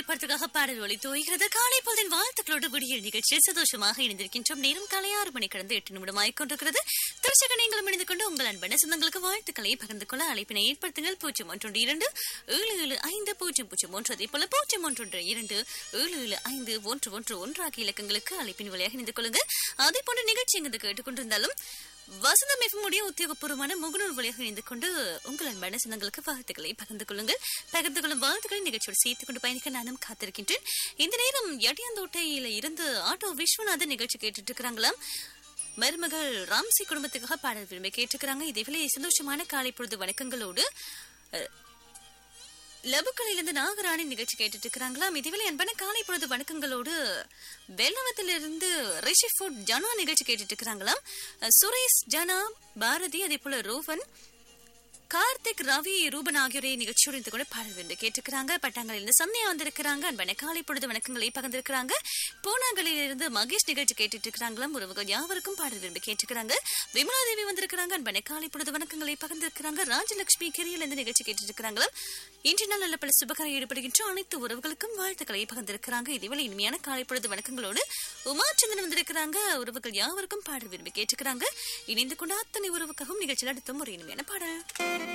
திரைப்படத்துக்காக பாடல் ஒளி தோய்கிறது காலை பொழுதின் வாழ்த்துக்களோடு விடியல் நிகழ்ச்சியில் சந்தோஷமாக இணைந்திருக்கின்றோம் நேரம் காலை ஆறு மணி கடந்து எட்டு நிமிடம் ஆகிக்கொண்டிருக்கிறது திருச்சக நீங்களும் இணைந்து கொண்டு உங்கள் அன்பன சொந்தங்களுக்கு வாழ்த்துக்களை பகிர்ந்து கொள்ள அழைப்பினை ஏற்படுத்துங்கள் பூஜ்ஜியம் ஒன்றொன்று இரண்டு ஏழு ஏழு ஐந்து பூஜ்ஜியம் பூஜ்ஜியம் ஒன்று அதே போல பூஜ்ஜியம் ஒன்றொன்று இரண்டு ஏழு ஏழு ஐந்து ஒன்று ஒன்று ஒன்று ஆகிய இலக்கங்களுக்கு அழைப்பின் வழியாக இணைந்து கொள்ளுங்கள் அதே போன்ற நிகழ்ச்சி எங்கு கேட்டுக்கொண்டிருந்தாலும் வசந்தம் எஃப்எம்முடைய உத்தியோகபூர்வமான முகநூல் வழியாக இணைந்து கொண்டு உங்கள் அன்பான சொந்தங்களுக்கு வாழ்த்துக்களை பகிர்ந்து கொள்ளுங்கள் பகிர்ந்து கொள்ளும் வாழ்த்துக்களை நிகழ்ச்சியோடு சேர்த்துக் கொண்டு பயணிக்க நானும் காத்திருக்கின்றேன் இந்த நேரம் எட்டியாந்தோட்டையில இருந்து ஆட்டோ விஸ்வநாதன் நிகழ்ச்சி கேட்டுட்டு இருக்கிறாங்களாம் மருமகள் ராம்சி குடும்பத்துக்காக பாடல் விரும்பி கேட்டுக்கிறாங்க இதேவேளை சந்தோஷமான காலை பொழுது வணக்கங்களோடு அஹ், லபுக்கலையிலிருந்து நாகராணி நிகழ்ச்சி கேட்டுட்டு இருக்கிறாங்களாம் இதுவேளை அன்பான காலை பொழுது வணக்கங்களோடு வெள்ளவத்திலிருந்து ரிஷி ஃபுட் ஜனா நிகழ்ச்சி கேட்டுட்டு இருக்கிறாங்களாம் அஹ், சுரேஷ் ஜனா பாரதி அதே போல ரோவன் கார்த்திக் ரவி ரூபன் ஆகியோரை நிகழ்ச்சியோடு இருந்து கூட பாடல் வந்து கேட்டுக்கிறாங்க பட்டாங்களிலிருந்து சந்தியா வந்திருக்கிறாங்க அன்பான காலை பொழுது வணக்கங்களை பகிர்ந்திருக்கிறாங்க பூனாங்களிலிருந்து மகேஷ் நிகழ்ச்சி கேட்டுட்டு இருக்கிறாங்களாம் உறவுகள் யாவருக்கும் பாடல் விரும்பி கேட்டுக்கிறாங்க விமலா தேவி வந்திருக்கிறாங்க அன்பான காலை பொழுது வணக்கங்களை பகிர்ந்திருக்கிறாங்க ராஜலட்சுமி கிரியில் இருந்து நிகழ்ச்சி கேட்டுட்டு இருக்கிறாங்களாம் இன்று நாள் நல்ல பல சுபகாரம் ஈடுபடுகின்ற அனைத்து உறவுகளுக்கும் வாழ்த்துக்களை பகிர்ந்திருக்கிறாங்க இதுவரை இனிமையான காலை பொழுது வணக்கங்களோடு உமாச்சந்திரன் வந்திருக்கிறாங்க உறவுகள் யாவருக்கும் பாடல் விரும்பி கேட்டுக்கிறாங்க இணைந்து கொண்ட அத்தனை உறவுக்காகவும் நிகழ்ச்சியில் அடுத்தும் ஒரு இனிமையான பாடல்